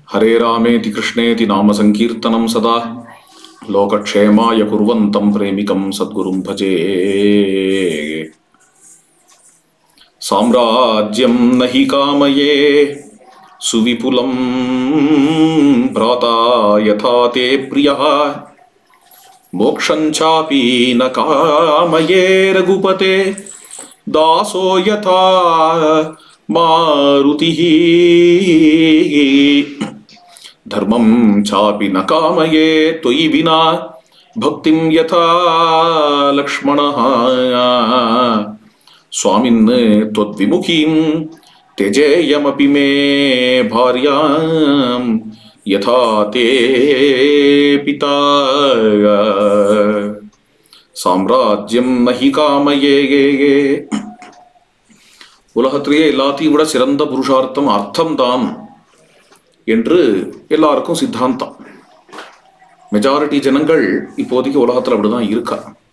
हरे रामेति कृष्णेति नाम सङ्कीर्तनं सदा लोकक्षेमाय कुर्वन्तं प्रेमिकं सद्गुरुं भजे साम्राज्यं न हि कामये सुविपुलं भ्राता यथा ते प्रियः मोक्षं चापि न कामये रघुपते दासो यथा मारुतिः धर्मं चापि न कामये त्वयि विना भक्तिं यथा लक्ष्मणः स्वामिन् त्वद्विमुखीं त्यजेयमपि मे भार्यां यथा ते पिता சாம்ராஜ்யம் நஹி காமயே உலகத்திலேயே எல்லாத்தையும் விட சிறந்த புருஷார்த்தம் அர்த்தம்தான் என்று எல்லாருக்கும் சித்தாந்தம் மெஜாரிட்டி ஜனங்கள் இப்போதைக்கு உலகத்துல அப்படிதான் இருக்கா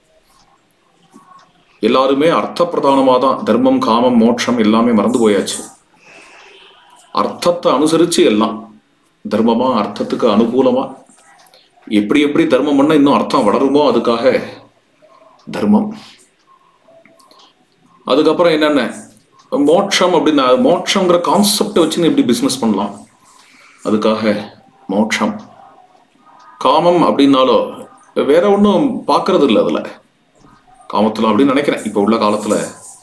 எல்லாருமே அர்த்த பிரதானமாக தான் தர்மம் காமம் மோட்சம் எல்லாமே மறந்து போயாச்சு அர்த்தத்தை அனுசரிச்சு எல்லாம் தர்மமா அர்த்தத்துக்கு அனுகூலமா எப்படி எப்படி தர்மம் பண்ணா இன்னும் அர்த்தம் வளருமோ அதுக்காக தர்மம் அதுக்கப்புறம் என்னென்ன மோட்சம் அப்படின்னா மோட்சங்கிற கான்செப்டை வச்சு எப்படி பிஸ்னஸ் பண்ணலாம் அதுக்காக மோட்சம் காமம் அப்படின்னாலோ வேற ஒன்றும் பார்க்கறது இல்லை அதில் காமத்தில் அப்படின்னு நினைக்கிறேன் இப்போ உள்ள காலத்தில்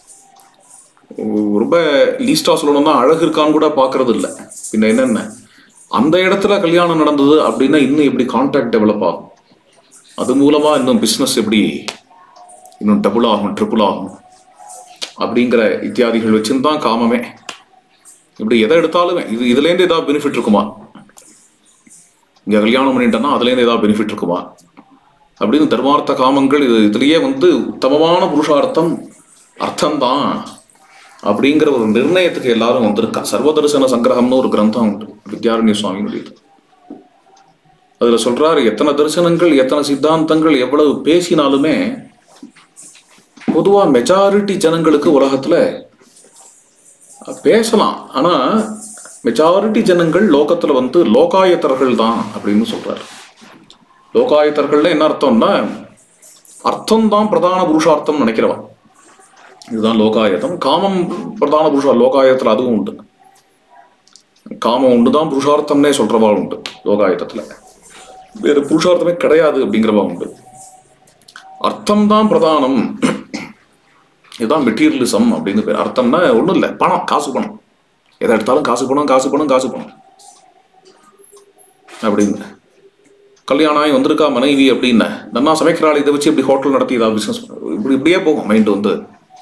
ரொம்ப லீஸ்டாக சொல்லணும்னா அழகு இருக்கான்னு கூட பார்க்கறது இல்லை பின்ன என்னென்ன அந்த இடத்துல கல்யாணம் நடந்தது அப்படின்னா இன்னும் எப்படி கான்டாக்ட் டெவலப் ஆகும் அது மூலமாக இன்னும் பிஸ்னஸ் எப்படி இன்னும் டபுள் ஆகும் ட்ரிபிள் ஆகும் அப்படிங்கிற இத்தியாதிகள் வச்சுன்னு தான் காமமே இப்படி எதை எடுத்தாலுமே இது இதுலேருந்து ஏதாவது பெனிஃபிட் இருக்குமா இங்கே கல்யாணம் பண்ணிட்டோன்னா அதுலேருந்து ஏதாவது பெனிஃபிட் இருக்குமா அப்படின்னு தர்மார்த்த காமங்கள் இது இதுலேயே வந்து உத்தமமான புருஷார்த்தம் அர்த்தம்தான் அப்படிங்கிற ஒரு நிர்ணயத்துக்கு எல்லாரும் வந்திருக்கா சர்வதர்சன சங்கிரகம்னு ஒரு கிரந்தம் உண்டு வித்யாரண்ய சுவாமியுடையது அதுல சொல்றாரு எத்தனை தரிசனங்கள் எத்தனை சித்தாந்தங்கள் எவ்வளவு பேசினாலுமே பொதுவா மெஜாரிட்டி ஜனங்களுக்கு உலகத்துல பேசலாம் ஆனா மெஜாரிட்டி ஜனங்கள் லோகத்துல வந்து லோகாயத்தர்கள் தான் அப்படின்னு சொல்றாரு லோகாயத்தர்கள்ல என்ன அர்த்தம்னா அர்த்தம் தான் பிரதான புருஷார்த்தம் நினைக்கிறவன் இதுதான் லோகாயத்தம் காமம் பிரதான புருஷா லோகாயத்துல அதுவும் உண்டு காமம் உண்டு தான் புருஷார்த்தம்னே சொல்றவா உண்டு லோகாயத்தத்துல வேற புருஷார்த்தமே கிடையாது அப்படிங்கிறவா உண்டு அர்த்தம் தான் பிரதானம் இதுதான் மெட்டீரியலிசம் அப்படின்னு பேர் அர்த்தம்னா ஒன்றும் இல்லை பணம் காசு பணம் எதை எடுத்தாலும் காசு பணம் காசு பணம் காசு பணம் அப்படின்னு கல்யாணம் ஆகி வந்திருக்கா மனைவி அப்படின்னு நன்னா சமைக்கிறாள் இதை வச்சு இப்படி ஹோட்டல் நடத்தி ஏதாவது பிஸ்னஸ் இப்படி இப்படியே போகும் மைண்டு வந்து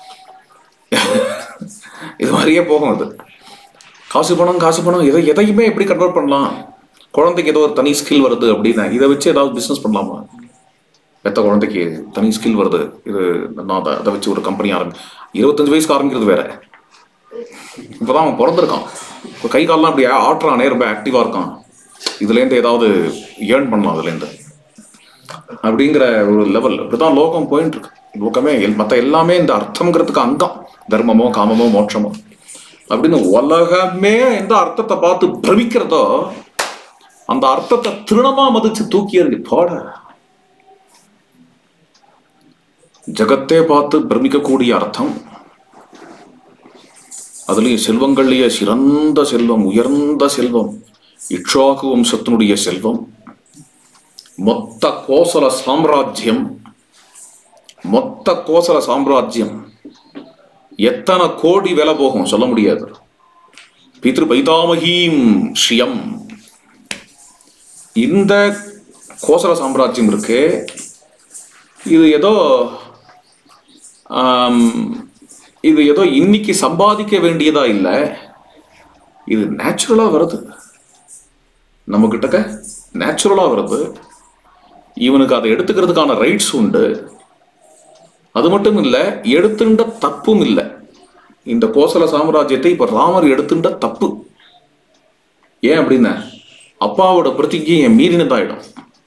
இது மாதிரியே போகும் அது காசு பணம் காசு பணம் எதை எதையுமே எப்படி கன்வெர்ட் பண்ணலாம் குழந்தைக்கு ஏதோ ஒரு தனி ஸ்கில் வருது அப்படின்னா இதை வச்சு ஏதாவது பிஸ்னஸ் பண்ணலாமா பெத்த குழந்தைக்கு தனி ஸ்கில் வருது இது நான் அதை அதை வச்சு ஒரு கம்பெனி ஆரம்பி இருபத்தஞ்சு வயசுக்கு ஆரம்பிக்கிறது வேற இப்போதான் அவன் பிறந்திருக்கான் இப்போ கை கால்லாம் அப்படி ஆட்டுறானே ரொம்ப ஆக்டிவாக இருக்கான் இதுலேருந்து ஏதாவது ஏர்ன் பண்ணலாம் அதுலேருந்து அப்படிங்கிற ஒரு லெவல் இப்படிதான் லோகம் போயிட்டு இருக்கு லோகமே மற்ற எல்லாமே இந்த அர்த்தம்ங்கிறதுக்கு அங்கம் தர்மமோ காமமோ மோட்சமோ அப்படின்னு உலகமே எந்த அர்த்தத்தை பார்த்து பிரமிக்கிறதோ அந்த அர்த்தத்தை திருணமா மதிச்சு தூக்கி எறிஞ்சு போட ஜகத்தே பார்த்து பிரமிக்கக்கூடிய அர்த்தம் அதுலயும் செல்வங்கள்லயே சிறந்த செல்வம் உயர்ந்த செல்வம் இக்ஷாகு வம்சத்தினுடைய செல்வம் மொத்த கோசல சாம்ராஜ்யம் மொத்த கோசல சாம்ராஜ்யம் எத்தனை கோடி விலை போகும் சொல்ல முடியாது பித்ரு பைதாமகீம் ஸ்ரீயம் இந்த கோசல சாம்ராஜ்யம் இருக்கு இது ஏதோ இது ஏதோ இன்னைக்கு சம்பாதிக்க வேண்டியதா இல்லை இது நேச்சுரலா வருது நம்ம கிட்டக்க நேச்சுரலா வருது இவனுக்கு அதை எடுத்துக்கிறதுக்கான ரைட்ஸ் உண்டு அது மட்டும் இல்ல எடுத்துண்ட தப்பும் இல்லை இந்த கோசல சாம்ராஜ்யத்தை இப்ப ராமர் எடுத்துண்ட தப்பு ஏன் அப்படின்னா அப்பாவோட பிரதிஜையை மீறினதாயிடும்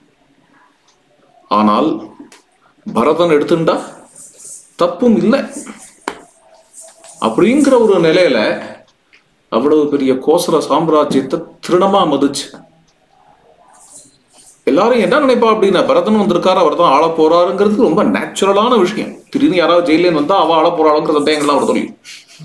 ஆனால் பரதன் எடுத்துண்டா தப்பும் இல்லை அப்படிங்கிற ஒரு நிலையில அவ்வளவு பெரிய கோசல சாம்ராஜ்யத்தை திருடமா மதிச்சு எல்லாரும் என்ன நினைப்பா அப்படின்னா பரதன் வந்திருக்காரு அவர் தான் ஆள போறாருங்கிறது ரொம்ப நேச்சுரலான விஷயம் திடீர்னு யாராவது ஜெயிலேன்னு வந்தா அவ ஆள போறாளுங்கிற சந்தேகங்கள்லாம் அவர் சொல்லி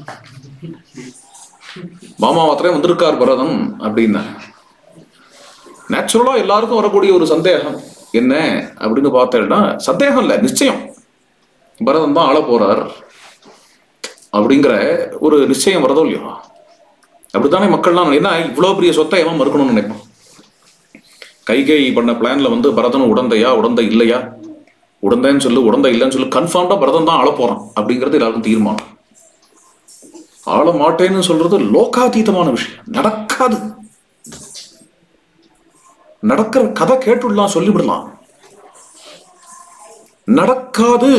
மாமா மாத்திரம் வந்திருக்கார் பரதன் அப்படின்னா நேச்சுரலா எல்லாருக்கும் வரக்கூடிய ஒரு சந்தேகம் என்ன அப்படின்னு பார்த்தேன்னா சந்தேகம் இல்லை நிச்சயம் பரதன் தான் ஆள போறார் அப்படிங்கிற ஒரு நிச்சயம் வரதோ இல்லையோ அப்படித்தானே மக்கள்லாம் என்ன இவ்வளவு பெரிய சொத்தை எவன் மறுக்கணும்னு நினைப்பான் கைகை பண்ண பிளான்ல வந்து பரதன் உடந்தையா உடந்தை இல்லையா உடந்தைன்னு சொல்லு உடந்தை இல்லைன்னு சொல்லு கன்ஃபார்ம்டா பரதன் தான் ஆள போறான் அப்படிங்கிறது எல்லாருக்கும் தீர்மானம் ஆள மாட்டேன்னு சொல்றது லோகாதீதமான விஷயம் நடக்காது நடக்கிற கதை கேட்டுடலாம் சொல்லிவிடலாம் நடக்காது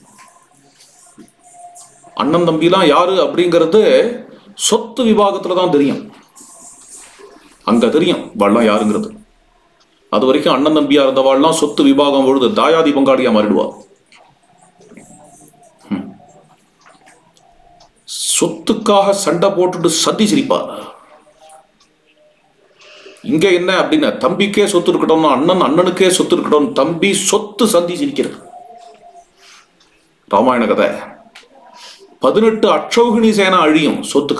அண்ணன் தம்பிலாம் யாரு அப்படிங்கிறது சொத்து விவாகத்துல தான் தெரியும் அங்க தெரியும் வள்ளம் யாருங்கிறது அது வரைக்கும் அண்ணன் தம்பியா இருந்தவாள்லாம் சொத்து விபாகம் பொழுது தாயாதி பங்காளியா மாறிடுவா ஹம். சொத்துக்காக சண்டை போட்டுட்டு சதி சிரிப்பா இங்க என்ன அப்படின்னா தம்பிக்கே சொத்து இருக்கட்டும் அண்ணன் அண்ணனுக்கே சொத்து இருக்கட்டும் தம்பி சொத்து சந்தி சிரிக்கிறது ராமாயண கதை பதினெட்டு அட்சௌகிணி சேனா அழியும் சொத்துக்கு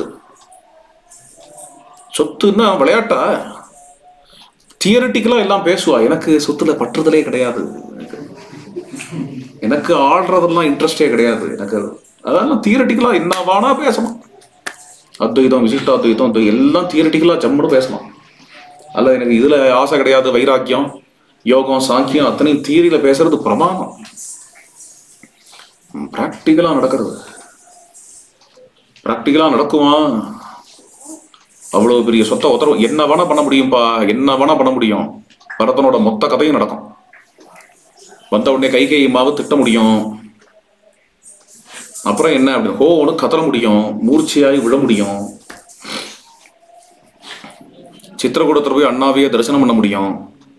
சொத்துன்னா விளையாட்டா தியரட்டிக்கலா எல்லாம் பேசுவா எனக்கு சொத்துல பற்றுதலே கிடையாது எனக்கு- எனக்கு ஆடுறதெல்லாம் இன்ட்ரெஸ்டே கிடையாது எனக்கு அதெல்லாம் தியரட்டிக்கலா என்ன வேணா பேசலாம் அத்வைதம் விசிஷ்ட அத்வைதம் அத்வைதம் எல்லாம் தியரட்டிக்கலா ஜம்முன்னு பேசலாம் அல்ல எனக்கு இதுல ஆசை கிடையாது வைராக்கியம் யோகம் சாங்கியம் அத்தனையும் தியரியில பேசுறது பிரமாதம் பிராக்டிக்கலா நடக்கிறது பிராக்டிக்கலா நடக்குமா அவ்வளவு பெரிய சொத்தை உத்தரவு என்ன வேணா பண்ண முடியும்பா என்ன வேணா பண்ண முடியும் பரதனோட மொத்த கதையும் நடக்கும் வந்த உடனே கை கை மாவு திட்ட முடியும் அப்புறம் என்ன அப்படி ஹோ ஒன்று கதற முடியும் மூர்ச்சையாகி விழ முடியும் சித்திரக்கூடத்துல போய் அண்ணாவையே தரிசனம் பண்ண முடியும்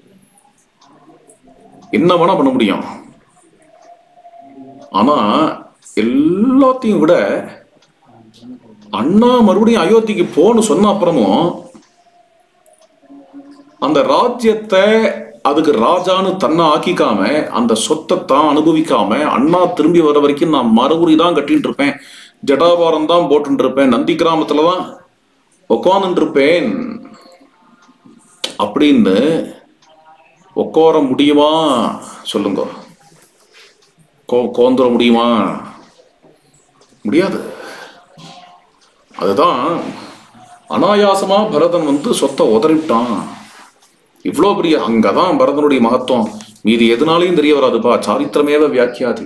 என்ன வேணா பண்ண முடியும் ஆனா எல்லாத்தையும் விட அண்ணா மறுபடியும் அயோத்திக்கு போன்னு சொன்ன அப்புறமும் அந்த ராஜ்யத்தை அதுக்கு ராஜான்னு தன்னை ஆக்கிக்காம அந்த சொத்தை தான் அனுபவிக்காம அண்ணா திரும்பி வர வரைக்கும் நான் மறுபடி தான் கட்டிட்டு இருப்பேன் ஜடாபாரம் தான் போட்டுட்டு இருப்பேன் நந்தி கிராமத்துல தான் உட்காந்துட்டு இருப்பேன் அப்படின்னு உட்கார முடியுமா சொல்லுங்க கோ கோந்துர முடியுமா முடியாது அதுதான் அனாயாசமா பரதன் வந்து சொத்தை உதறிவிட்டான் இவ்வளோ பெரிய அங்கதான் பரதனுடைய மகத்துவம் மீதி எதுனாலையும் தெரிய வராதுப்பா சாரித்திரமேவ வியாக்கியாதி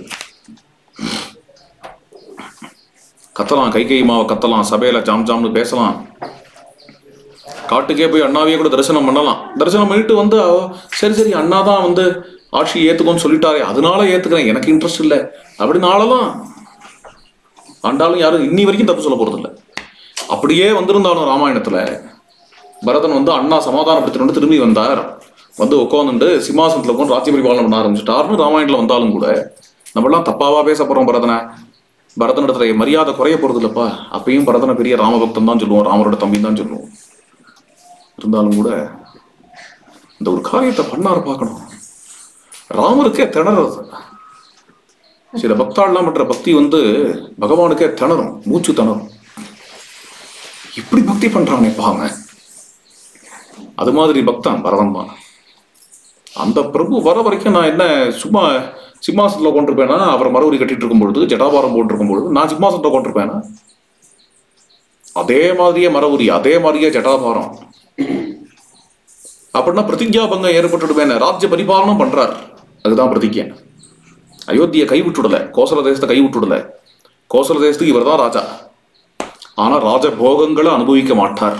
கத்தலாம் கை கை மாவை கத்தலாம் சபையில ஜாம் ஜாம்னு பேசலாம் காட்டுக்கே போய் அண்ணாவையே கூட தரிசனம் பண்ணலாம் தரிசனம் பண்ணிட்டு வந்து அவ, சரி சரி அண்ணா தான் வந்து ஆட்சி ஏத்துக்கோன்னு சொல்லிட்டாரே அதனால ஏத்துக்கிறேன் எனக்கு இன்ட்ரெஸ்ட் இல்லை அப்படின்னு ஆளலாம் ஆண்டாலும் யாரும் இன்னி வரைக்கும் தப்பு சொல்ல போறது இல்ல அப்படியே வந்திருந்தாலும் ராமாயணத்துல பரதன் வந்து அண்ணா சமாதானப்படுத்திட்டு திரும்பி வந்தார் வந்து உட்காந்துட்டு சிம்மாசனத்துல உட்காந்து ராஜ்ய பரிபாலனை பண்ண ஆரம்பிச்சுட்டாருன்னு ராமாயணத்துல வந்தாலும் கூட நம்மளாம் தப்பாவா பேச போறோம் பரதனை பரதனிடத்துல மரியாதை குறைய போறது இல்லப்பா அப்பயும் பரதனை பெரிய ராமபக்தன் தான் சொல்லுவோம் ராமரோட தம்பி தான் சொல்லுவோம் இருந்தாலும் கூட இந்த ஒரு காரியத்தை பண்ணார் பார்க்கணும் ராமருக்கே திணறது சில பக்தாள்லாம் பண்ற பக்தி வந்து பகவானுக்கே திணறும் மூச்சு திணறும் இப்படி பக்தி பண்றானே பாங்க அது மாதிரி பக்தன் பரதன் தான் அந்த பிரபு வர வரைக்கும் நான் என்ன சும்மா சிம்மாசனத்தில் உட்காந்துருப்பேனா அவர் மறுபடி கட்டிட்டு இருக்கும் பொழுது ஜடாபாரம் போட்டிருக்கும் பொழுது நான் சிம்மாசனத்தில் உட்காந்துருப்பேனா அதே மாதிரியே மரவுரி அதே மாதிரியே ஜடாபாரம் அப்படின்னா பிரதிஜா பங்கம் ஏற்பட்டுடுவேன் ராஜ்ய பரிபாலனம் பண்றார் அதுதான் பிரதிஜை அயோத்தியை கைவிட்டுடல கோசல தேசத்தை கைவிட்டுடல கோசல தேசத்துக்கு இவர் தான் ராஜா ஆனா ராஜபோகங்களை அனுபவிக்க மாட்டார்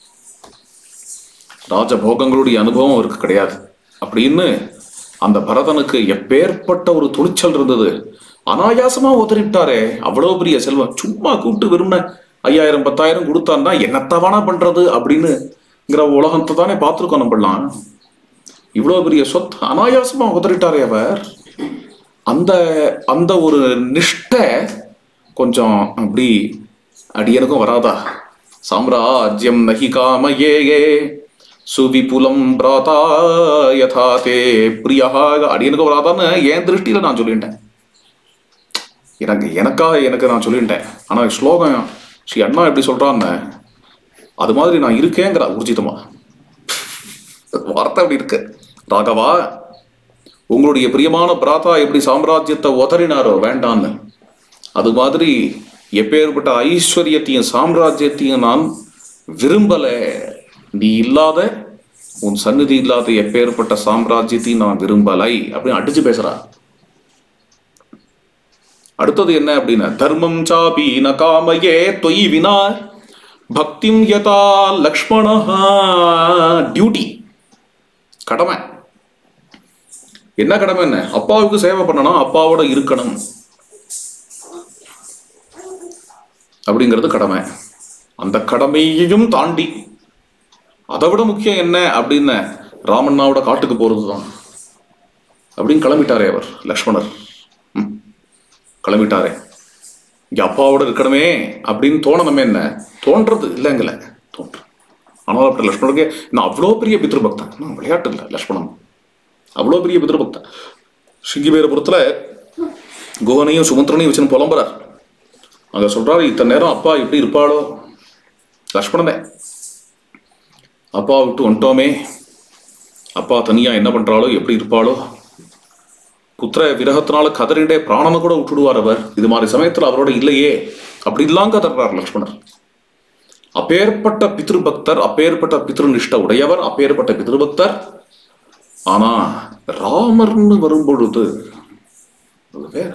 ராஜபோகங்களுடைய அனுபவம் அவருக்கு கிடையாது அப்படின்னு அந்த பரதனுக்கு எப்பேற்பட்ட ஒரு துணிச்சல் இருந்தது அனாயாசமா உதறிட்டாரே அவ்வளவு பெரிய செல்வம் சும்மா கூப்பிட்டு வெறும்ன ஐயாயிரம் பத்தாயிரம் கொடுத்தான்னா என்னத்தவானா பண்றது அப்படின்னுங்கிற உலகத்தை தானே பார்த்துருக்கோம் நம்மளாம் இவ்வளவு பெரிய சொத்து அனாயாசமா உதறிட்டாரே அவர் அந்த அந்த ஒரு நிஷ்டை கொஞ்சம் அப்படி அடியனுக்கும் வராதா சாம்ராஜ்யம் நகி காமயே சுவிபுலம் பிராதா யதா தே பிரியா அடியனுக்கு வராதான்னு என் திருஷ்டியில நான் சொல்லிட்டேன் எனக்கு எனக்காக எனக்கு நான் சொல்லிட்டேன் ஆனா ஸ்லோகம் ஸ்ரீ அண்ணா எப்படி சொல்றான்னு அது மாதிரி நான் இருக்கேங்கிற ஊர்ஜிதமா வார்த்தை அப்படி இருக்கு ராகவா உங்களுடைய பிரியமான பிராத்தா எப்படி சாம்ராஜ்யத்தை உதறினாரோ வேண்டான்னு அது மாதிரி எப்பேற்பட்ட ஐஸ்வர்யத்தையும் சாம்ராஜ்யத்தையும் நான் விரும்பல நீ இல்லாத உன் சந்நிதி இல்லாத எப்பேற்பட்ட சாம்ராஜ்யத்தையும் நான் விரும்பலை அப்படின்னு அடிச்சு பேசுறா அடுத்தது என்ன அப்படின்னா தர்மம் சாபி ந காமயே தொய் வினா பக்திம் யதா லக்ஷ்மணா டியூட்டி கடமை என்ன கடமை என்ன அப்பாவுக்கு சேவை பண்ணணும் அப்பாவோட இருக்கணும் அப்படிங்கிறது கடமை அந்த கடமையையும் தாண்டி அதை விட முக்கியம் என்ன அப்படின்னு ராமண்ணாவோட காட்டுக்கு போறதுதான் அப்படின்னு கிளம்பிட்டாரே அவர் லக்ஷ்மணர் ம், கிளம்பிட்டாரே இங்க அப்பாவோட இருக்கணுமே அப்படின்னு தோணணுமே என்ன தோன்றது இல்லைங்கள தோன்று ஆனால் அப்படி லக்ஷ்மணருக்கு நான் அவ்வளோ பெரிய பித்ருபக்தன் நான் விளையாட்டு இல்லை லக்ஷ்மணன் அவ்வளோ பெரிய பித்ருபக்தன் சிங்கிபேரபுரத்தில் குகனையும் சுமந்திரனையும் வச்சுன்னு புலம்புறார் அங்க சொல்றாரு இத்தனை நேரம் அப்பா எப்படி இருப்பாளோ லக்ஷ்மணனே அப்பா விட்டு வந்துட்டோமே அப்பா தனியா என்ன பண்றாளோ எப்படி இருப்பாளோ புத்திர விரகத்தினால கதறிண்டே பிராணனை கூட விட்டுடுவார் அவர் இது மாதிரி சமயத்துல அவரோட இல்லையே அப்படி இல்லாம கதறார் லக்ஷ்மணர் அப்பேற்பட்ட பித்ருபக்தர் அப்பேற்பட்ட பித்ருநிஷ்ட உடையவர் அப்பேற்பட்ட பித்ருபக்தர் ஆனா ராமர்னு வரும்பொழுது அது வேற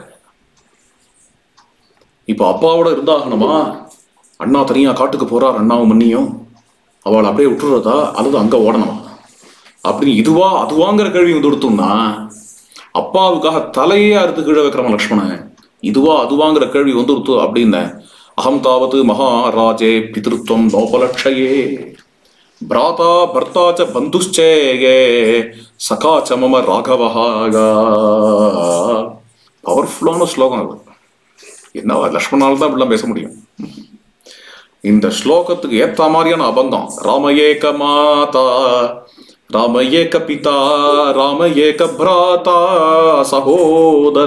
இப்போ அப்பாவோட இருந்தாகணுமா அண்ணா தனியா காட்டுக்கு போறார் அண்ணாவும் மண்ணியும் அவளை அப்படியே விட்டுறதா அல்லது அங்க ஓடணுமா அப்படின்னு இதுவா அதுவாங்கிற கேள்வி வந்து கொடுத்தோம்னா அப்பாவுக்காக தலையே அறுத்து கீழே வைக்கிறவன் லக்ஷ்மணன் இதுவா அதுவாங்கிற கேள்வி வந்து கொடுத்து அப்படின்னு அகம் தாவது மகாராஜே பிதிருத்வம் நோபலட்சயே பிராதா பர்த்தா ச பந்துஷ்சே சகா ச மம ராகவஹாகா பவர்ஃபுல்லான ஸ்லோகம் அது என்னவா லக்ஷ்மணால தான் இப்படிலாம் பேச முடியும் இந்த ஸ்லோகத்துக்கு ஏத்த மாதிரியான அபங்கம் ராம ஏக மாதா ராம ஏக பிதா ராம ஏக பிராதா சகோதர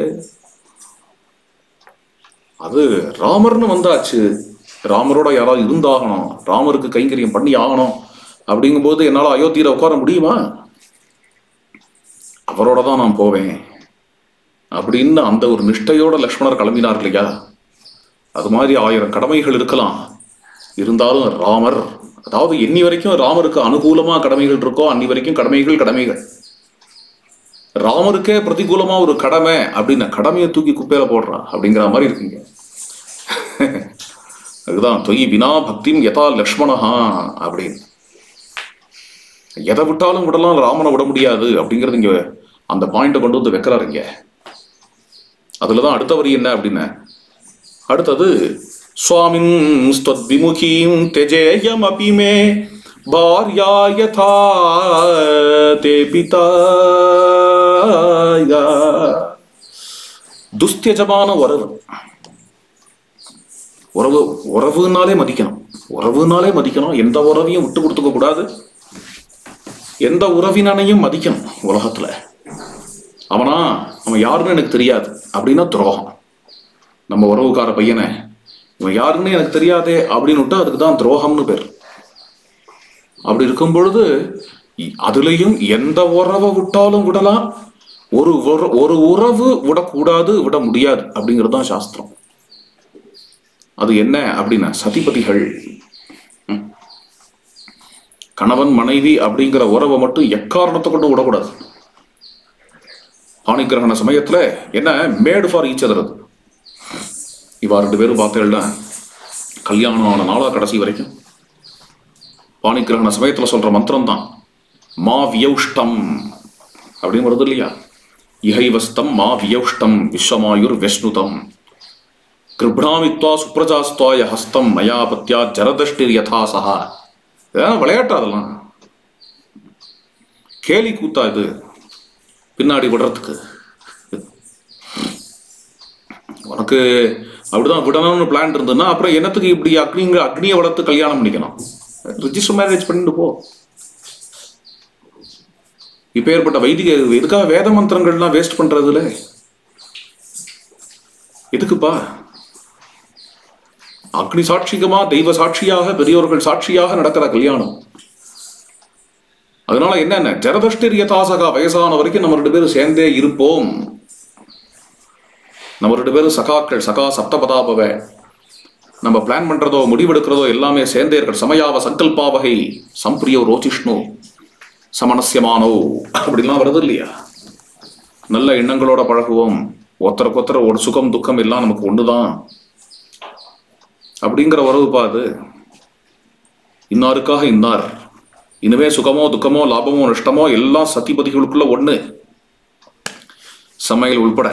அது ராமர்னு வந்தாச்சு ராமரோட யாராவது இருந்தாகணும் ராமருக்கு கைங்கரியம் பண்ணி ஆகணும் அப்படிங்கும்போது என்னால அயோத்தியில உட்கார முடியுமா அவரோட தான் நான் போவேன் அப்படின்னு அந்த ஒரு நிஷ்டையோட லக்ஷ்மணர் கிளம்பினார் இல்லையா அது மாதிரி ஆயிரம் கடமைகள் இருக்கலாம் இருந்தாலும் ராமர் அதாவது இன்னி வரைக்கும் ராமருக்கு அனுகூலமா கடமைகள் இருக்கோ அன்னி வரைக்கும் கடமைகள் கடமைகள் ராமருக்கே பிரதிகூலமா ஒரு கடமை அப்படின்னு கடமையை தூக்கி குப்பையில போடுறா அப்படிங்கிற மாதிரி இருக்குங்க அதுதான் தொய் வினா பக்திம் யதா லக்ஷ்மணஹா அப்படின்னு எதை விட்டாலும் விடலாம் ராமனை விட முடியாது அப்படிங்கிறது இங்க அந்த பாயிண்ட்டை கொண்டு வந்து வைக்கிறாரு இங்க அதுலதான் அடுத்த வரி என்ன அப்படின்னு அடுத்தது சுவாமின் ஸ்வத்விமுகீம் தெஜேயமபி மே பாரியா யதா தே பிதா துஸ்தியஜமான உறவு உறவு உறவுனாலே மதிக்கணும் உறவுனாலே மதிக்கணும் எந்த உறவையும் விட்டு கொடுத்துக்க கூடாது எந்த உறவினனையும் மதிக்கணும் உலகத்துல அவனா அவன் யாருன்னு எனக்கு தெரியாது அப்படின்னா துரோகம் நம்ம உறவுக்கார பையனை இவன் யாருன்னு எனக்கு தெரியாதே அப்படின்னு விட்டா அதுக்கு தான் துரோகம்னு பேர் அப்படி இருக்கும் பொழுது இ- அதுலயும் எந்த உறவை விட்டாலும் விடலாம் ஒரு உற- ஒரு உறவு விடக்கூடாது விட முடியாது அப்படிங்கிறது தான் சாஸ்திரம் அது என்ன அப்படின்னா சதிபதிகள் ம். கணவன் மனைவி அப்படிங்கிற உறவை மட்டும் எக்காரணத்தை கொண்டு விடக்கூடாது பாணிகிரகண சமயத்துல என்ன மேடு ஃபார் ஈச் அதர் அது இவா ரெண்டு பேரும் பார்த்தேன்னா கல்யாணம் ஆன நாளா கடைசி வரைக்கும் பாணிகிரகண சமயத்துல சொல்ற மந்திரம் தான் மா வியௌஷ்டம் அப்படின்னு வருது இல்லையா இஹைவஸ்தம் மா வியௌஷ்டம் விஸ்வமாயுர் வெஷ்ணுதம் கிருப்ணாமித்வா சுப்ரஜாஸ்துவாய ஹஸ்தம் மயா பத்யா ஜரதஷ்டிர் யதா சஹா இதெல்லாம் விளையாட்டு அதெல்லாம் கேலி கூத்தா இது பின்னாடி விடுறதுக்கு உனக்கு அப்படிதான் விடணும்னு பிளான் இருந்ததுன்னா அப்புறம் என்னத்துக்கு இப்படி அக்னிங்க அக்னியை வளர்த்து கல்யாணம் பண்ணிக்கணும் ரிஜிஸ்டர் மேரேஜ் பண்ணிட்டு போ இப்ப ஏற்பட்ட வைதிக எதுக்காக வேத மந்திரங்கள்லாம் வேஸ்ட் பண்றதுல எதுக்குப்பா அக்னி சாட்சிகமா தெய்வ சாட்சியாக பெரியோர்கள் சாட்சியாக நடக்கிற கல்யாணம் அதனால என்னென்ன ஜரதஷ்டிரியதாசகா வயசான வரைக்கும் நம்ம ரெண்டு பேரும் சேர்ந்தே இருப்போம் நம்ம ரெண்டு பேரும் சகாக்கள் சகா சப்தபதாபவ நம்ம பிளான் பண்றதோ முடிவெடுக்கிறதோ எல்லாமே சேர்ந்தே இருக்கிற சமயாவ சங்கல்பாவகை சம்பிரியோ ரோச்சிஷ்ணு சமனசியமானோ அப்படிலாம் வருது இல்லையா நல்ல எண்ணங்களோட பழகுவோம் ஒருத்தருக்கு ஒருத்தர் ஒரு சுகம் துக்கம் எல்லாம் நமக்கு ஒண்ணுதான் அப்படிங்கிற உறவுப்பா அது இன்னாருக்காக இன்னார் இனிமே சுகமோ துக்கமோ லாபமோ நஷ்டமோ எல்லாம் சத்திபதிகளுக்குள்ள ஒண்ணு சமையல் உள்பட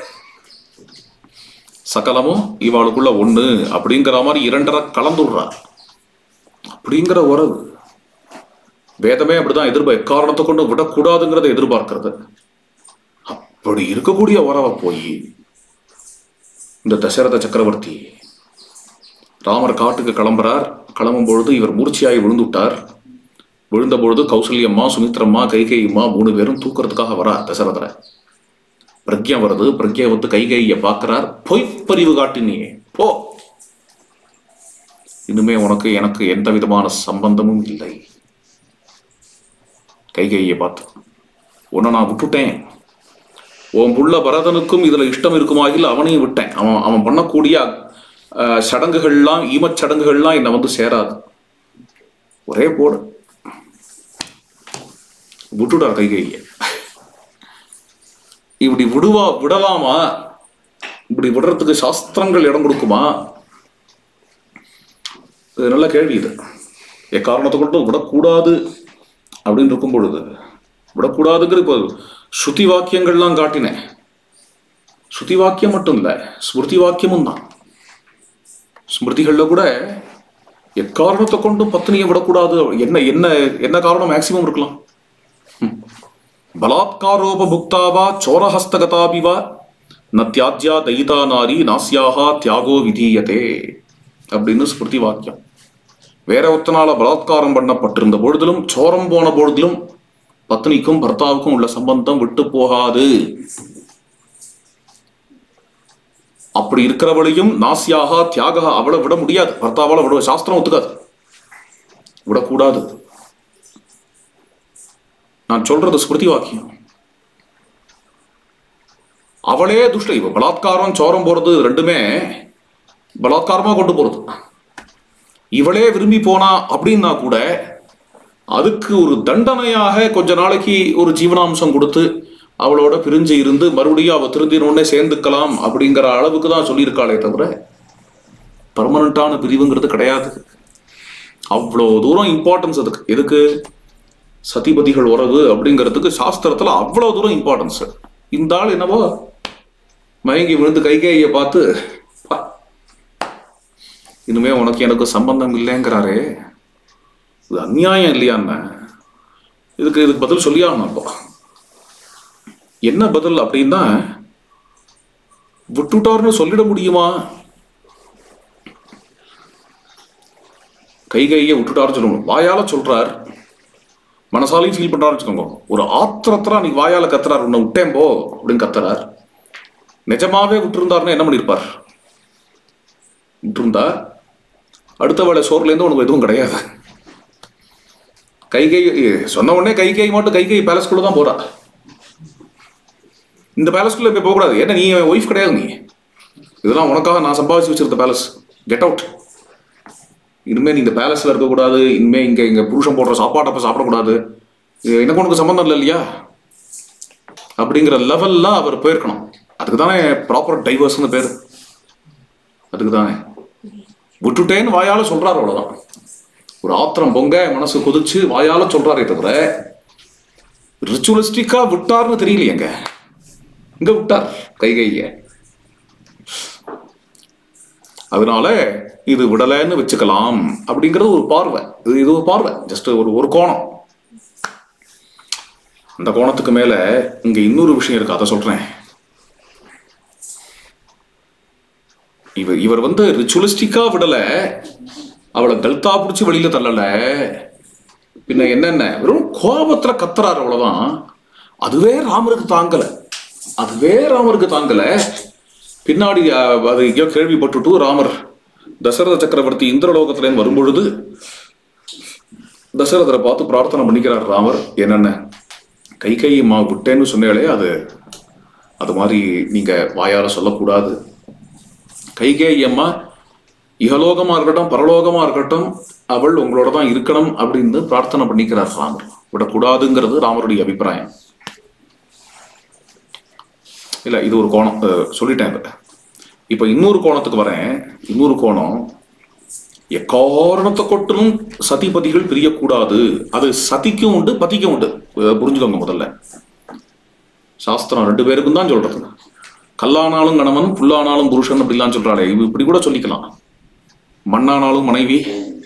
சகலமும் இவாளுக்குள்ள ஒண்ணு அப்படிங்கிற மாதிரி இரண்டரை கலந்துடுறா அப்படிங்கிற உறவு வேதமே அப்படிதான் எதிர்பார்க்க எக்காரணத்தை கொண்டு விடக்கூடாதுங்கிறத எதிர்பார்க்கிறது அப்படி இருக்கக்கூடிய உறவை போய் இந்த தசரத சக்கரவர்த்தி ராமர் காட்டுக்கு கிளம்புறார் கிளம்பும் பொழுது இவர் மூர்ச்சியாகி விழுந்துட்டார் விழுந்த பொழுது கௌசல்யம்மா சுமித்ரம்மா கைகையம்மா மூணு பேரும் தூக்குறதுக்காக வரா தசரதரை பிரக்யா வருது பிரக்யா வந்து கைகைய பார்க்கிறார் பொய்ப்பறிவு காட்டினியே போ இனிமே உனக்கு எனக்கு எந்த விதமான சம்பந்தமும் இல்லை கைகையை பார்த்து உன்னை நான் விட்டுட்டேன் உன் புள்ள பரதனுக்கும் இதுல இஷ்டம் இருக்குமாகில் அவனையும் விட்டேன் அவன் அவன் பண்ணக்கூடிய அஹ், சடங்குகள்லாம் ஈமச் சடங்குகள்லாம் என்னை வந்து சேராது ஒரே போடு விட்டுட்டார் கைகைய இப்படி விடுவா விடலாமா இப்படி விடுறதுக்கு சாஸ்திரங்கள் இடம் கொடுக்குமா இது நல்ல கேள்வி இது எக்காரணத்தை கொண்டு விடக்கூடாது அப்படின்னு இருக்கும் பொழுது விடக்கூடாதுங்கிற இப்போ ஸ்ருதி வாக்கியங்கள்லாம் காட்டினேன் ஸ்ருதி வாக்கியம் மட்டும் இல்லை ஸ்மிருதி வாக்கியமும் தான் ஸ்மிருதிகளில் கூட எக்காரணத்தை கொண்டும் பத்னியை விடக்கூடாது என்ன என்ன என்ன காரணம் மேக்சிமம் இருக்கலாம் ம். பலாத்காரோபபுக்தாவா சோரஹஸ்தகதாபிவா ந தியாஜ்யா தயிதா நாரி நாஸ்யாஹா தியாகோ விதீயதே அப்படின்னு ஸ்மிருதி வாக்கியம் வேற ஒருத்தனால பலாத்காரம் பண்ணப்பட்டிருந்த பொழுதிலும் சோரம் போன பொழுதிலும் பத்னிக்கும் பர்த்தாவுக்கும் உள்ள சம்பந்தம் விட்டு போகாது அப்படி இருக்கிறவளையும் நாசியாக தியாக அவளை விட முடியாது பர்த்தாவால விட சாஸ்திரம் ஒத்துக்காது விடக்கூடாது நான் சொல்றது ஸ்மிருதி வாக்கியம் அவளே துஷ்ட இவ பலாத்காரம் சோரம் போறது ரெண்டுமே பலாத்காரமா கொண்டு போறது இவளே விரும்பி போனா அப்படின்னா கூட அதுக்கு ஒரு தண்டனையாக கொஞ்ச நாளைக்கு ஒரு ஜீவனாம்சம் கொடுத்து அவளோட பிரிஞ்சு இருந்து மறுபடியும் அவ திருந்தினோடனே சேர்ந்துக்கலாம் அப்படிங்கிற அளவுக்கு தான் சொல்லியிருக்காளே தவிர பர்மனண்டான பிரிவுங்கிறது கிடையாது அவ்வளோ தூரம் இம்பார்ட்டன்ஸ் அதுக்கு எதுக்கு சதிபதிகள் உறவு அப்படிங்கிறதுக்கு சாஸ்திரத்துல அவ்வளோ தூரம் இம்பார்ட்டன்ஸ் இந்த ஆள் என்னவோ மயங்கி விழுந்து கைகையை பார்த்து "பா, இனிமே உனக்கு எனக்கு சம்பந்தம் இல்லைங்கிறாரே இது அநியாயம் இல்லையான்னு இதுக்கு இதுக்கு பதில் சொல்லியாகணும் அப்போ என்ன பதில் அப்படின்னா விட்டுட்டார்னு சொல்லிட முடியுமா கை கையை விட்டுட்டாருன்னு சொல்லணும் வாயால சொல்றார் மனசாலையும் ஃபீல் பண்றாருன்னு வச்சுக்கோங்க ஒரு ஆத்திரத்துல அன்னைக்கு வாயால கத்துறார் உன்னை விட்டேன் போ அப்படின்னு கத்துறார் நிஜமாவே விட்டுருந்தாருன்னா என்ன பண்ணிருப்பார் விட்டுருந்தா அடுத்த வேளை சோறுல இருந்து உனக்கு எதுவும் கிடையாது கைகை சொன்ன உடனே கைகை மட்டும் கைகை பேலஸ்குள்ள தான் போறா இந்த பேலஸ்குள்ள இப்ப போகக்கூடாது ஏன்னா நீ ஒய்ஃப் கிடையாது நீ இதெல்லாம் உனக்காக நான் சம்பாதிச்சு வச்சிருந்த பேலஸ் கெட் அவுட் இனிமே நீ இந்த பேலஸ்ல இருக்கக்கூடாது இனிமே இங்க இங்க புருஷன் போடுற சாப்பாட்டை அப்ப சாப்பிடக்கூடாது இது எனக்கு உனக்கு சம்மந்தம் இல்லை இல்லையா அப்படிங்கிற லெவல்ல அவர் போயிருக்கணும் அதுக்கு தானே ப்ராப்பர் டைவர்ஸ்னு பேர் அதுக்கு தானே விட்டுட்டேன்னு வாயால சொல்றாரு அவ்வளவுதான் ஒரு ஆத்திரம் பொங்க மனசு கொதிச்சு வாயால சொல்றாரே தவிர ரிச்சுவலிஸ்டிக்கா விட்டார்னு தெரியலையேங்க இங்க விட்டார் கை கைய அதனால இது விடலைன்னு வச்சுக்கலாம் அப்படிங்கிறது ஒரு பார்வை இது இது ஒரு பார்வை ஜஸ்ட் ஒரு ஒரு கோணம் அந்த கோணத்துக்கு மேல இங்க இன்னொரு விஷயம் இருக்கு அதை சொல்றேன் இவர் இவர் வந்து ரிச்சுவலிஸ்டிக்கா விடல அவளை கல்தா பிடிச்சி வெளியில தள்ளல பின்ன என்னென்ன வெறும் கோபத்துல கத்துறாரு அவ்வளவுதான் அதுவே ராமருக்கு தாங்கல அதுவே ராமருக்கு தாங்கல பின்னாடி அஹ், அது எங்கேயோ கேள்விப்பட்டுட்டு ராமர் தசரத சக்கரவர்த்தி இந்திரலோகத்திலேருந்து வரும்பொழுது தசரதரை பார்த்து பிரார்த்தனை பண்ணிக்கிறார் ராமர் என்னென்ன கை கையம்மா விட்டேன்னு சொன்னாலே அது அது மாதிரி நீங்க வாயால சொல்லக்கூடாது கைகேயி அம்மா இகலோகமா இருக்கட்டும் பரலோகமா இருக்கட்டும் அவள் உங்களோட தான் இருக்கணும் அப்படின்னு பிரார்த்தனை பண்ணிக்கிறார் ராமர் விடக்கூடாதுங்கிறது ராமருடைய அபிப்பிராயம் இல்ல இது ஒரு கோணம் அஹ், சொல்லிட்டேன் இப்ப. இப்ப இன்னொரு கோணத்துக்கு வரேன் இன்னொரு கோணம் எக்காரணத்தை கொட்டிலும் சதிபதிகள் பிரியக்கூடாது அது சதிக்கும் உண்டு பதிக்கும் உண்டு அஹ், புரிஞ்சுக்கோங்க முதல்ல சாஸ்திரம் ரெண்டு பேருக்கும் தான் சொல்றது கல்லானாலும் கணவன் புல்லானாலும் புருஷன் அப்படிலாம் சொல்றாளே இவ இப்படி கூட சொல்லிக்கலாம் மண்ணானாலும் மனைவி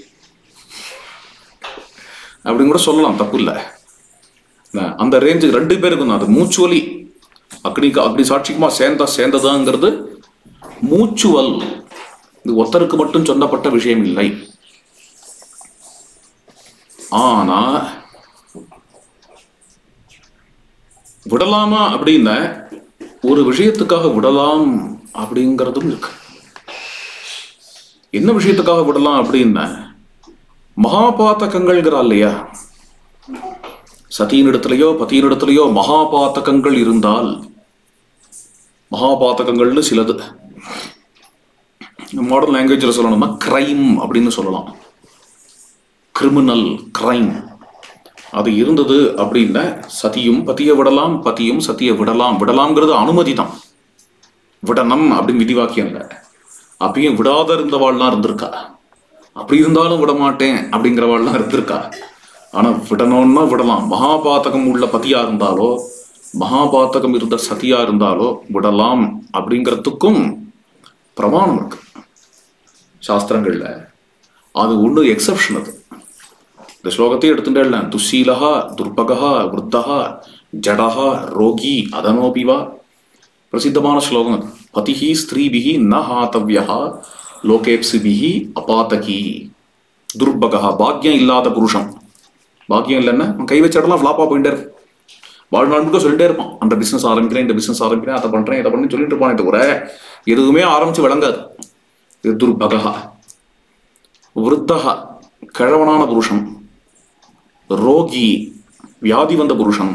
அப்படின்னு கூட சொல்லலாம் தப்பு இல்லை அந்த ரேஞ்சுக்கு ரெண்டு பேருக்கும் தான் அது மூச்சுவலி அக்னி அக்னி சாட்சிக்குமா சேர்ந்தா சேர்ந்ததாங்கிறது மூச்சுவல் இது ஒருத்தருக்கு மட்டும் சொல்லப்பட்ட விஷயம் இல்லை ஆனா விடலாமா அப்படின்ன ஒரு விஷயத்துக்காக விடலாம் அப்படிங்கிறதும் இருக்கு என்ன விஷயத்துக்காக விடலாம் அப்படின்ன மகாபாத்தகங்கள்ங்கிறா இல்லையா சதியினிடத்திலேயோ பதியினிடத்திலேயோ மகாபாத்தகங்கள் இருந்தால் மகாபாத்தகங்கள்னு சிலது மாடர்ன் லாங்குவேஜில் சொல்லணும்னா கிரைம் அப்படின்னு சொல்லலாம் கிரிமினல் கிரைம் அது இருந்தது அப்படின்னா சதியும் பதிய விடலாம் பதியும் சதிய விடலாம் விடலாம்ங்கிறது அனுமதி தான் விடணும் அப்படின்னு விதிவாக்கியம் இல்லை அப்பயும் விடாத இருந்தவாள்லாம் இருந்திருக்கா அப்படி இருந்தாலும் விட மாட்டேன் அப்படிங்கிறவாள்லாம் இருந்திருக்கா ஆனா விடணும்னா விடலாம் மகாபாத்தகம் உள்ள பதியா இருந்தாலோ மகாபாத்தகம் இருந்த சதியா இருந்தாலோ விடலாம் அப்படிங்கிறதுக்கும் பிரமாணம் இருக்கு சாஸ்திரங்கள்ல அது ஒண்ணு எக்ஸப்ஷன் அது இந்த ஸ்லோகத்தை எடுத்துட்டேன் துஷீலகா துர்பகா விருத்தகா ஜடஹா ரோகி அதனோபிவா பிரசித்தமான ஸ்லோகம் அது பதிஹி ஸ்திரீபிஹி ந ஹாத்தவ்யா லோகேப்சிபிஹி அபாத்தகி துர்பகா பாக்கியம் இல்லாத புருஷன் பாக்கியம் இல்லைன்னா அவன் கை வச்ச இடம்லாம் ஃப்ளாப்பா போயிட்டே இருக்கும் வாழ்நாள் முழுக்க சொல்லிட்டே இருப்பான் அந்த பிசினஸ் ஆரம்பிக்கிறேன் இந்த பிசினஸ் ஆரம்பிக்கிறேன் அதை பண்றேன் இதை பண்ணி சொல்லிட்டு இருப்பானே தவிர எதுவுமே ஆரம்பிச்சு விளங்காது இது துர்பகா விருத்தகா கிழவனான புருஷன் ரோகி வியாதி வந்த புருஷன்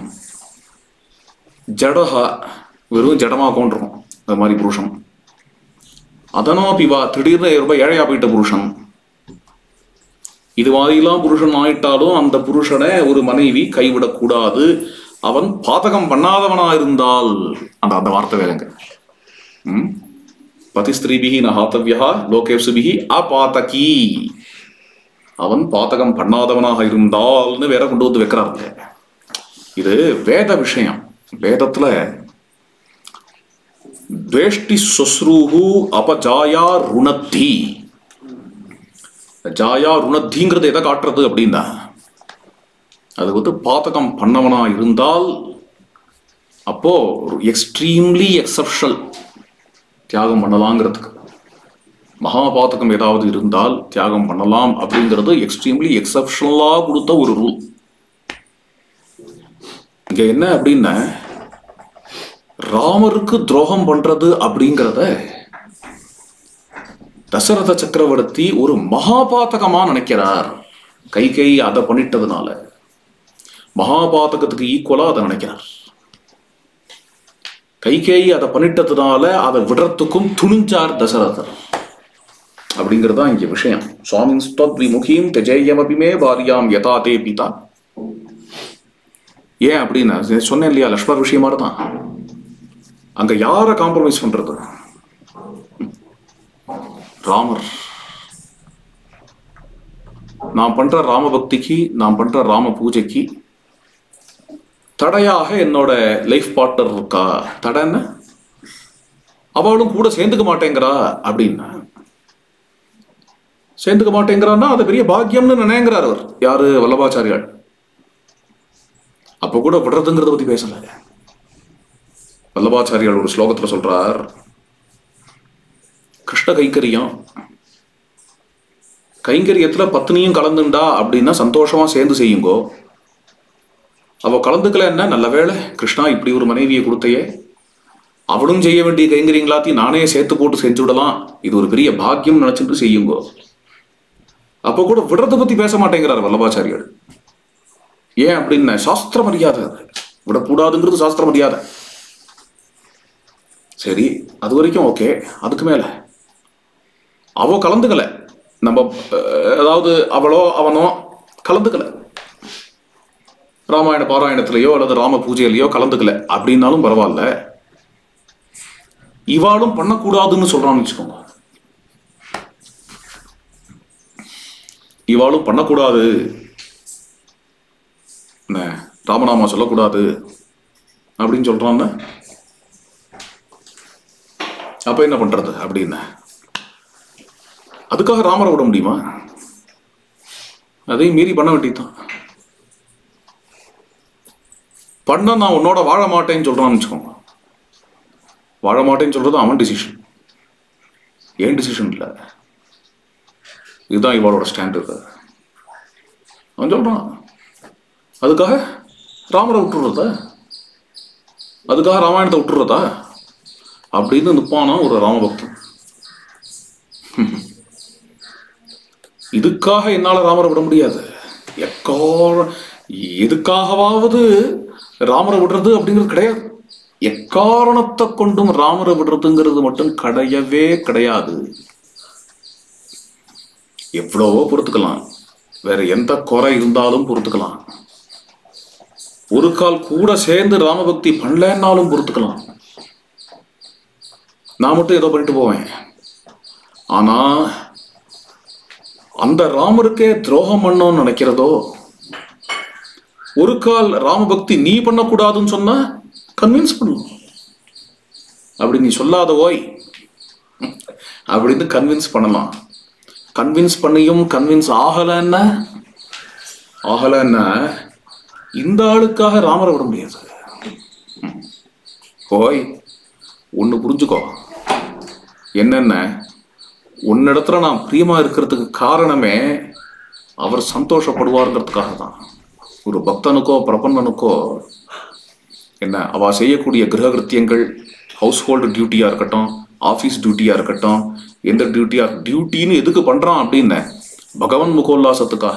ஜடஹா வெறும் ஜடமா கொண்டிருக்கும் அது மாதிரி புருஷன் அதனோ பிவா திடீர்னு ரொம்ப ஏழையா போயிட்ட புருஷன் இது மாதிரிலாம் புருஷன் ஆயிட்டாலும் அந்த புருஷனை ஒரு மனைவி கைவிடக்கூடாது அவன் பாதகம் பண்ணாதவனா இருந்தால் அந்த அந்த வார்த்தை வேறங்க ம் பதிஸ்திரீபிகி நஹாத்தவ்யா லோகேப்சுபிகி அபாதகி அவன் பாதகம் பண்ணாதவனாக இருந்தால்னு வேற கொண்டு வந்து வைக்கிறாருங்க இது வேத விஷயம் வேதத்துல துவேஷ்டி சுஸ்ரூஹு அபஜாயா ருணத்தி ஜாயா ருணத்திங்கிறது எதை காட்டுறது அப்படின்னா அது வந்து பாதகம் பண்ணவனா இருந்தால் அப்போ எக்ஸ்ட்ரீம்லி எக்ஸப்ஷனல் தியாகம் பண்ணலாங்கிறதுக்கு மகாபாதகம் ஏதாவது இருந்தால் தியாகம் பண்ணலாம் அப்படிங்கிறது எக்ஸ்ட்ரீம்லி எக்ஸப்ஷனலா கொடுத்த ஒரு ரூல் இங்க என்ன அப்படின்னா ராமருக்கு துரோகம் பண்றது அப்படிங்கிறத தசரத சக்கரவர்த்தி ஒரு மகாபாதகமா நினைக்கிறார் கை கை அதை பண்ணிட்டதுனால மகாபாதகத்துக்கு ஈக்குவலா அதை நினைக்கிறார் கைகேயி அதை பண்ணிட்டதுனால அதை விடுறதுக்கும் துணிஞ்சார் தசரதர் அப்படிங்கிறது தான் இங்க விஷயம் சுவாமின் ஸ்தோத்வி முகீம் தெஜேயமபிமே பாரியாம் யதா தே பிதா ஏன் அப்படின்னா சொன்னேன் இல்லையா லக்ஷ்மணர் விஷயமா தான் அங்க யாரை காம்ப்ரமைஸ் பண்றது ராமர் நான் பண்ற ராம பக்திக்கு நான் பண்ற ராம பூஜைக்கு தடையாக என்னோட லைஃப் பார்ட்னர் இருக்கா தடைன்னு அவளும் கூட சேர்ந்துக்க மாட்டேங்கிறா அப்படின்னா சேர்ந்துக்க மாட்டேங்கிறான்னா அது பெரிய பாக்கியம்னு நினைங்கிறார் அவர் யாரு வல்லபாச்சாரியால் அப்ப கூட விடுறதுங்கிறத பத்தி பேசல வல்லபாச்சாரியால் ஒரு ஸ்லோகத்துல சொல்றார் கிருஷ்ண கைங்கரியம் கைங்கரியத்துல பத்னியும் கலந்துண்டா அப்படின்னா சந்தோஷமா சேர்ந்து செய்யுங்கோ அவ கலந்துக்கல என்ன நல்ல வேளை கிருஷ்ணா இப்படி ஒரு மனைவியை கொடுத்தையே அவளும் செய்ய வேண்டிய கைங்கரியங்களாத்தையும் நானே சேர்த்து போட்டு செஞ்சு விடலாம் இது ஒரு பெரிய பாக்கியம் நினைச்சிட்டு செய்யுங்கோ அப்போ கூட விடுறதை பத்தி பேச மாட்டேங்கிறார் வல்லபாச்சாரியார் ஏன் அப்படின்னு சாஸ்திர மரியாதை அது. விடக்கூடாதுங்கிறது சாஸ்திர மரியாதை சரி அது வரைக்கும் ஓகே அதுக்கு மேல அவ கலந்துக்கல நம்ம அஹ், அதாவது அவளோ அவனோ கலந்துக்கல ராமாயண பாராயணத்திலேயோ அல்லது ராம பூஜையிலையோ கலந்துக்கல அப்படின்னாலும் பரவாயில்ல இவாளும் பண்ணக்கூடாதுன்னு சொல்றான்னு வச்சுக்கோங்க இவாளும் பண்ணக்கூடாது என்ன ராமநாமா சொல்லக்கூடாது அப்படின்னு சொல்றான்னு அப்ப என்ன பண்றது அப்படின்னு அதுக்காக ராமரை விட முடியுமா அதையும் மீறி பண்ண வேண்டியதுதான் பண்ண நான் உன்னோட வாழ மாட்டேன்னு சொல்றான்னு வச்சுக்கோங்க வாழ மாட்டேன்னு சொல்றது அவன் டிசிஷன் ஏன் டிசிஷன் இல்லை இதுதான் இவளோட ஸ்டாண்டர்டு அவன் சொல்றான் அதுக்காக ராமரை விட்டுறதா அதுக்காக ராமாயணத்தை விட்டுறதா அப்படின்னு நிற்பானா ஒரு ராமபக்தன் இதுக்காக என்னால ராமரை விட முடியாது எக்கார எதுக்காகவாவது ராமரை விடுறது அப்படிங்கிறது கிடையாது எக்காரணத்தை கொண்டும் ராமரை விடுறதுங்கிறது மட்டும் கிடையவே கிடையாது எவ்வளவோ பொறுத்துக்கலாம் வேற எந்த குறை இருந்தாலும் பொறுத்துக்கலாம் ஒரு கால் கூட சேர்ந்து ராமபக்தி பண்ணலன்னாலும் பொறுத்துக்கலாம் நான் மட்டும் ஏதோ பண்ணிட்டு போவேன் ஆனா அந்த ராமருக்கே துரோகம் பண்ணோம்னு நினைக்கிறதோ ஒரு கால் ராமபக்தி நீ பண்ணக்கூடாதுன்னு சொன்னா கன்வின்ஸ் பண்ணும் அப்படி நீ சொல்லாத ஓய் அப்படின்னு கன்வின்ஸ் பண்ணலாம் கன்வின்ஸ் பண்ணியும் கன்வின்ஸ் ஆகலைன்னா ஆகலைன்னா இந்த ஆளுக்காக ராமரை விட முடியாது ஓய் ஒன்று புரிஞ்சுக்கோ என்னென்ன உன்னிடத்துல நான் பிரியமா இருக்கிறதுக்கு காரணமே அவர் சந்தோஷப்படுவாருங்கிறதுக்காக தான் ஒரு பக்தனுக்கோ பிரபன்னனுக்கோ என்ன அவ செய்யக்கூடிய கிரககிருத்தியங்கள் ஹவுஸ் ஹோல்டு டியூட்டியா இருக்கட்டும் ஆஃபீஸ் டியூட்டியா இருக்கட்டும் எந்த டியூட்டியா டியூட்டின்னு எதுக்கு பண்றான் அப்படின்னு பகவான் முகோல்லாசத்துக்காக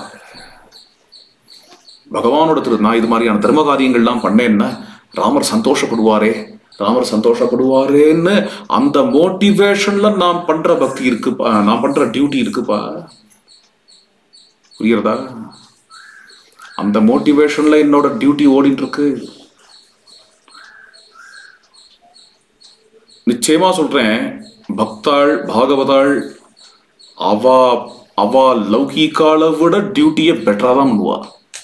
பகவானோட திரு நான் இது மாதிரியான தர்ம காரியங்கள்லாம் பண்ணேன்னா ராமர் சந்தோஷப்படுவாரே ராமர் சந்தோஷப்படுவாரேன்னு அந்த மோட்டிவேஷன்ல நான் பண்ற பக்தி இருக்குப்பா நான் பண்ற டியூட்டி இருக்குப்பா புரியுறதா அந்த மோட்டிவேஷன்ல என்னோட டியூட்டி ஓடிட்டு இருக்கு நிச்சயமா சொல்றேன் பக்தாள் பாகவதாள் அவா அவா லௌகிக்கால விட டியூட்டியை பெட்டரா தான் பண்ணுவா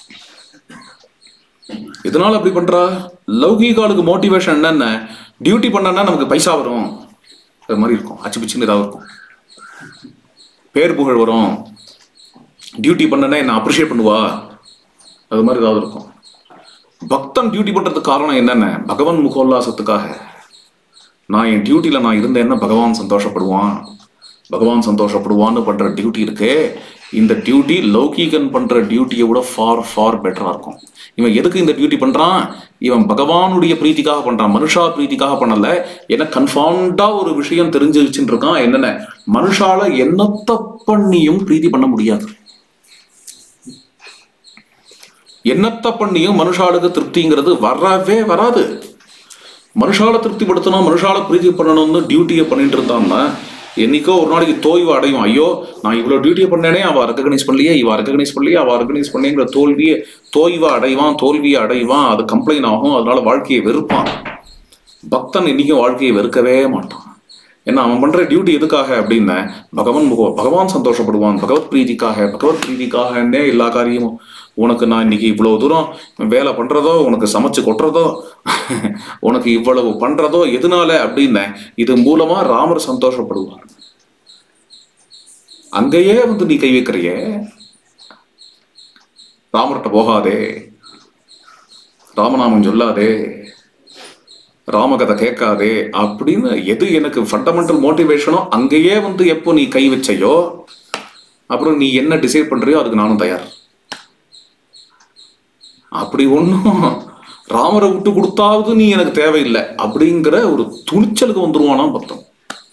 எதனால அப்படி பண்றா லௌகிகாலுக்கு மோட்டிவேஷன் என்னென்ன டியூட்டி பண்ணனா நமக்கு பைசா வரும் அது மாதிரி இருக்கும் அச்சு பிச்சுன்னு ஏதாவது இருக்கும் பேர் புகழ் வரும் டியூட்டி பண்ணனா என்ன அப்ரிஷியேட் பண்ணுவா அது மாதிரி ஏதாவது இருக்கும் பக்தன் டியூட்டி பண்றதுக்கு காரணம் என்னென்ன பகவான் முகோல்லாசத்துக்காக நான் என் டியூட்டியில நான் இருந்தேன்னா பகவான் சந்தோஷப்படுவான் பகவான் சந்தோஷப்படுவான்னு பண்ற டியூட்டி இருக்கே இந்த டியூட்டி லௌகீகன் பண்ற டியூட்டியை விட ஃபார் ஃபார் பெட்டரா இருக்கும் இவன் எதுக்கு இந்த டியூட்டி பண்றான் இவன் பகவானுடைய பிரீத்திக்காக பண்றான் மனுஷா பிரீத்திக்காக பண்ணல ஏன்னா கன்ஃபார்ம்டா ஒரு விஷயம் தெரிஞ்சு வச்சுட்டு இருக்கான் என்னென்ன மனுஷால என்னத்த பண்ணியும் பிரீத்தி பண்ண முடியாது என்னத்த பண்ணியும் மனுஷாளுக்கு திருப்திங்கிறது வரவே வராது மனுஷால திருப்திப்படுத்தணும் மனுஷால பிரீத்தி பண்ணணும்னு டியூட்டியை பண்ணிட்டு இருந்தான்னா என்னைக்கோ ஒரு நாளைக்கு தோய்வு அடையும் ஐயோ நான் இவ்வளவு டியூட்டியை பண்ணேனே அவ ரெக்கக்னைஸ் பண்ணலையே இவ ரெக்கக்னைஸ் பண்ணலையே அவ ரெக்கக்னைஸ் பண்ணேங்கிற தோல்வியை தோய்வை அடைவான் தோல்வியை அடைவான் அது கம்ப்ளைண்ட் ஆகும் அதனால வாழ்க்கையை வெறுப்பான் பக்தன் இன்னைக்கும் வாழ்க்கையை வெறுக்கவே மாட்டான் ஏன்னா அவன் பண்ற டியூட்டி எதுக்காக அப்படின்னா பகவான் முக பகவான் சந்தோஷப்படுவான் பகவத் பிரீதிக்காக பகவத் பிரீதிக்காகன்னே எல்லா காரியமும் உனக்கு நான் இன்னைக்கு இவ்வளவு தூரம் வேலை பண்றதோ உனக்கு சமைச்சு கொட்டுறதோ உனக்கு இவ்வளவு பண்றதோ எதனால அப்படின்னு இது மூலமா ராமர் சந்தோஷப்படுவார் அங்கேயே வந்து நீ கை வைக்கிறியே ராமர்கிட்ட போகாதே ராமநாமம் சொல்லாதே ராமகதை கேட்காதே அப்படின்னு எது எனக்கு ஃபண்டமெண்டல் மோட்டிவேஷனோ அங்கேயே வந்து எப்போ நீ கை வச்சையோ அப்புறம் நீ என்ன டிசைட் பண்றியோ அதுக்கு நானும் தயார் அப்படி ஒன்றும் ராமரை விட்டு கொடுத்தாவது நீ எனக்கு தேவையில்லை அப்படிங்கிற ஒரு துணிச்சலுக்கு வந்துருவானா பத்தம்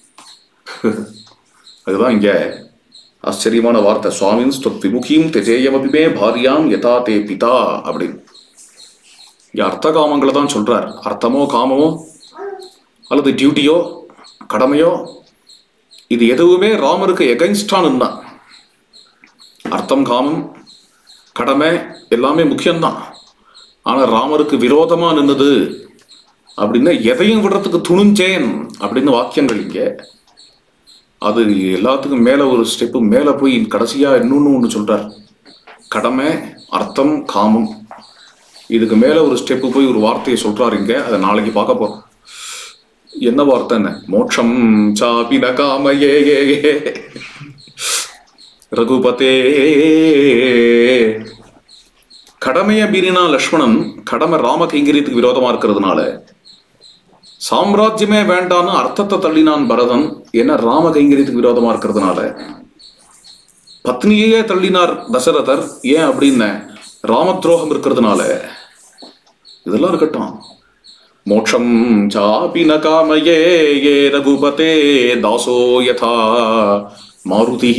அதுதான் இங்க ஆச்சரியமான வார்த்தை சுவாமின் ஸ்துத் விமுகியும் தெஜேயமபிமே பாரியாம் யதா தே பிதா அப்படின்னு இங்க அர்த்த காமங்களை தான் சொல்றார் அர்த்தமோ காமமோ அல்லது டியூட்டியோ கடமையோ இது எதுவுமே ராமருக்கு எகைன்ஸ்டான்னு தான் அர்த்தம் காமம் கடமை எல்லாமே முக்கியம்தான் ஆனா ராமருக்கு விரோதமா நின்னது அப்படின்னா எதையும் விடுறதுக்கு துணிஞ்சேன் அப்படின்னு வாக்கியங்கள் இங்க அது எல்லாத்துக்கும் மேல ஒரு ஸ்டெப்பு மேல போய் கடைசியா இன்னொன்னு ஒன்று சொல்றார் கடமை அர்த்தம் காமம் இதுக்கு மேல ஒரு ஸ்டெப்பு போய் ஒரு வார்த்தையை சொல்றாரு இங்க அதை நாளைக்கு பார்க்க போறோம் என்ன வார்த்தைன்னு மோட்சம் சாபின காமயே ரகுபதே கடமைய மீறினா லக்ஷ்மணன் கடமை ராம கைங்கரியத்துக்கு விரோதமா இருக்கிறதுனால சாம்ராஜ்யமே வேண்டான்னு அர்த்தத்தை தள்ளினான் பரதன் ஏன்னா ராம கைங்கரியத்துக்கு விரோதமா இருக்கிறதுனால பத்னியே தள்ளினார் தசரதர் ஏன் அப்படின்னு ராம துரோகம் இருக்கிறதுனால இதெல்லாம் இருக்கட்டும் மோட்சம் சாபி ந காமயே ஏ ரகுபதே தாசோ யதா மாருதி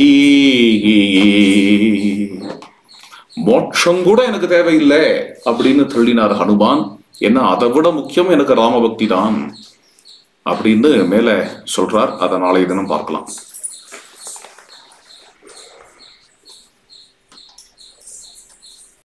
மோட்சம் கூட எனக்கு தேவையில்லை அப்படின்னு தள்ளினார் ஹனுமான் ஏன்னா அதை விட முக்கியம் எனக்கு ராமபக்தி தான் அப்படின்னு மேல சொல்றார் அதை நாளைய தினம் பார்க்கலாம்